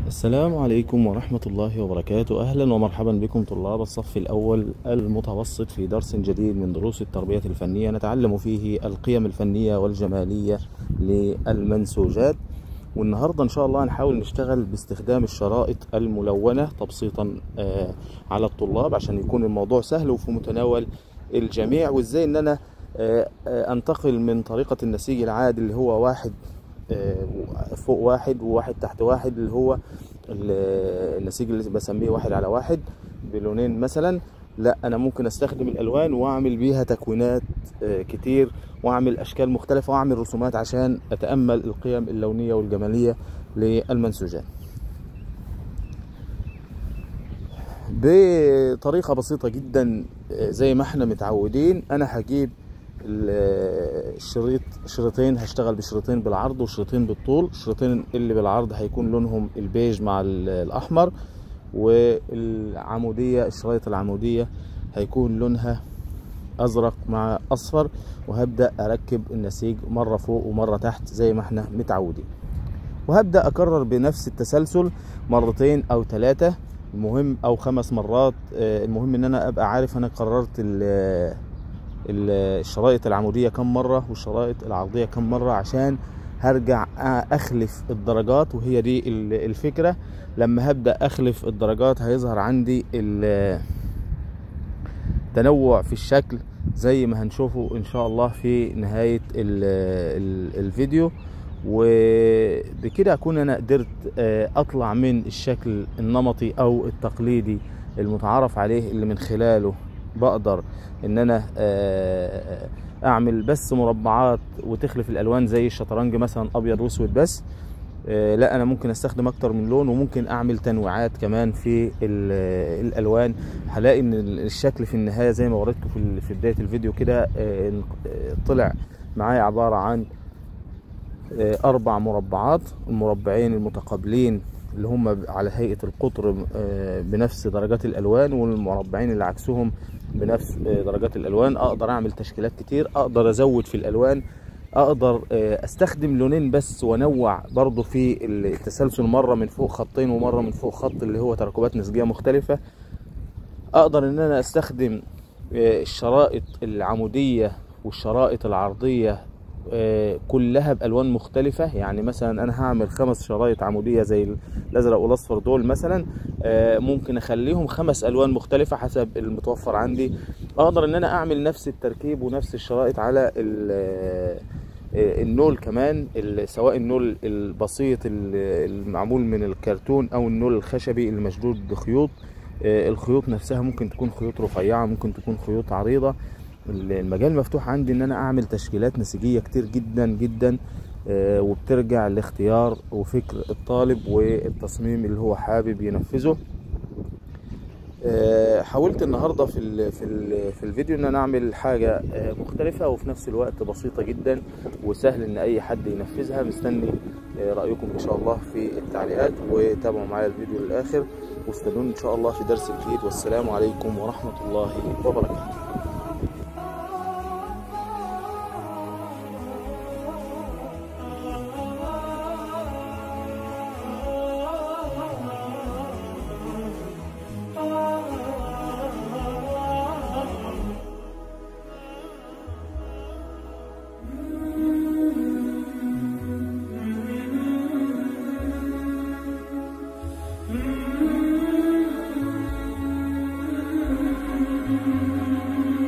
السلام عليكم ورحمة الله وبركاته أهلا ومرحبا بكم طلاب الصف الأول المتوسط في درس جديد من دروس التربية الفنية نتعلم فيه القيم الفنية والجمالية للمنسوجات والنهاردة إن شاء الله هنحاول نشتغل باستخدام الشرائط الملونة تبسيطا آه، على الطلاب عشان يكون الموضوع سهل وفي متناول الجميع وإزاي إن أنا آه، آه، أنتقل من طريقة النسيج العادي اللي هو واحد آه، فوق واحد وواحد تحت واحد اللي هو ال- النسيج اللي بسميه واحد على واحد بلونين مثلا لا انا ممكن استخدم الالوان واعمل بيها تكوينات آه، كتير واعمل اشكال مختلفه واعمل رسومات عشان اتامل القيم اللونيه والجماليه للمنسوجات بطريقه بسيطه جدا آه، زي ما احنا متعودين انا هجيب ال- الشريط شريطين هشتغل بشريطين بالعرض وشريطين بالطول الشريطين اللي بالعرض هيكون لونهم البيج مع ال- الاحمر والعمودية الشرايط العمودية هيكون لونها ازرق مع اصفر وهبدأ اركب النسيج مرة فوق ومرة تحت زي ما احنا متعودين وهبدأ اكرر بنفس التسلسل مرتين او ثلاثة المهم او خمس مرات آه، المهم ان انا ابقى عارف انا قررت ال- ال- الشرائط العمودية كم مرة والشرائط العرضية كم مرة عشان هرجع اخلف الدرجات وهي دي ال- الفكرة لما هبدأ اخلف الدرجات هيظهر عندي ال- تنوع في الشكل زي ما هنشوفه ان شاء الله في نهاية ال ال الفيديو وبكده اكون انا قدرت آه، اطلع من الشكل النمطي او التقليدي المتعارف عليه اللي من خلاله بقدر ان انا آه، اعمل بس مربعات وتخلف الالوان زي الشطرنج مثلا ابيض واسود بس آه، لا انا ممكن استخدم اكتر من لون وممكن اعمل تنويعات كمان في ال- الالوان هلاقي ان الشكل في النهايه زي ما وريتكم في ال- في بدايه الفيديو كده آه، آه، طلع معايا عباره عن آه، اربع مربعات المربعين المتقابلين اللي هم على هيئه القطر آه، بنفس درجات الالوان والمربعين اللي عكسهم بنفس آه، درجات الالوان اقدر اعمل تشكيلات كتير اقدر ازود في الالوان اقدر آه، استخدم لونين بس وانوع برضو في التسلسل مره من فوق خطين ومره من فوق خط اللي هو تركبات نسجيه مختلفه اقدر ان انا استخدم آه، الشرائط العموديه والشرائط العرضيه آه، كلها بالوان مختلفه يعني مثلا انا هعمل خمس شرايط عموديه زي الازرق والاصفر دول مثلا آه، ممكن اخليهم خمس الوان مختلفه حسب المتوفر عندي اقدر ان انا اعمل نفس التركيب ونفس الشرائط على ال- آه، النول كمان ال- سواء النول البسيط ال- المعمول من الكرتون او النول الخشبي المشدود بخيوط آه، الخيوط نفسها ممكن تكون خيوط رفيعة ممكن تكون خيوط عريضة المجال مفتوح عندي ان انا اعمل تشكيلات نسيجية كتير جدا جدا آه، وبترجع لاختيار وفكر الطالب والتصميم اللي هو حابب ينفذه آه، حاولت النهارده في ال في ال في الفيديو ان انا اعمل حاجه آه، مختلفه وفي نفس الوقت بسيطه جدا وسهل ان اي حد ينفذها مستني آه، رايكم ان شاء الله في التعليقات وتابعوا معايا الفيديو للاخر واستنوني ان شاء الله في درس جديد والسلام عليكم ورحمه الله وبركاته Mm-hmm.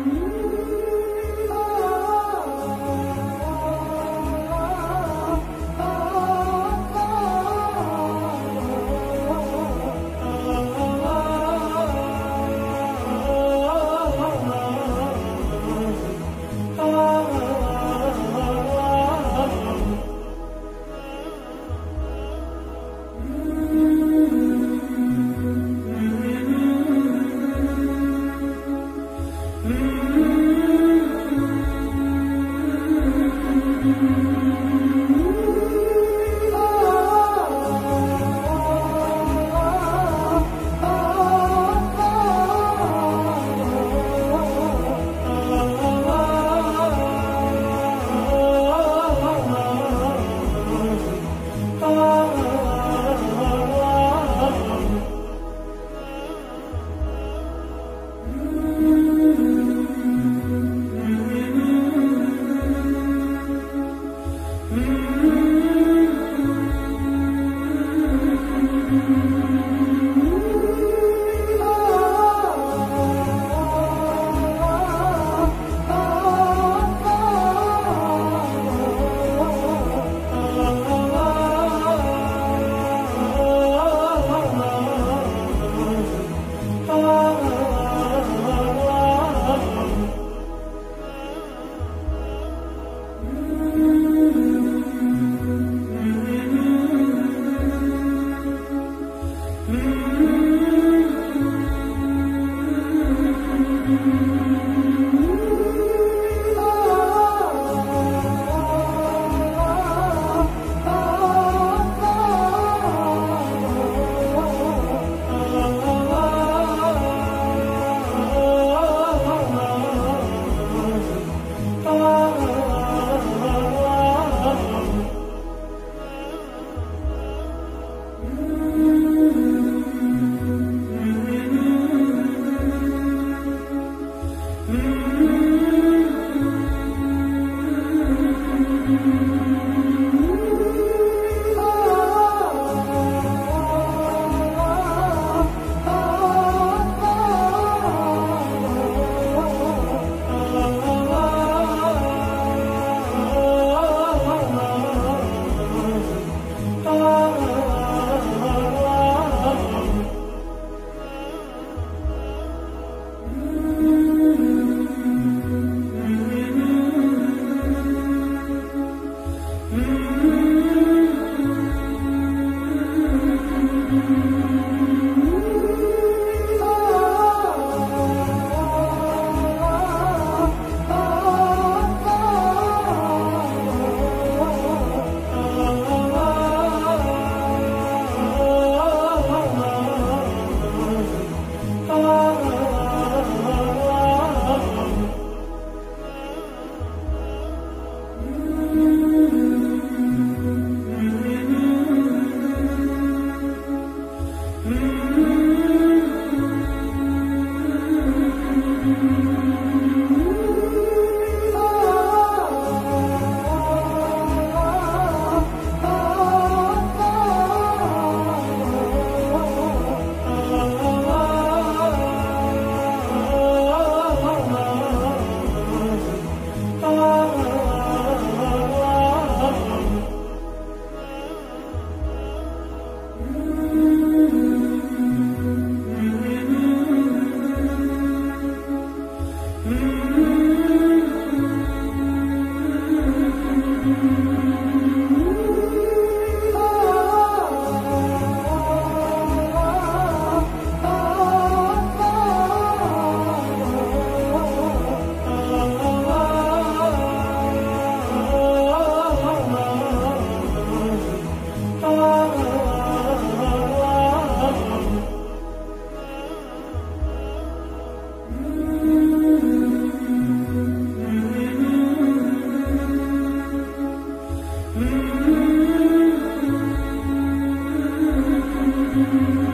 Mm-hmm.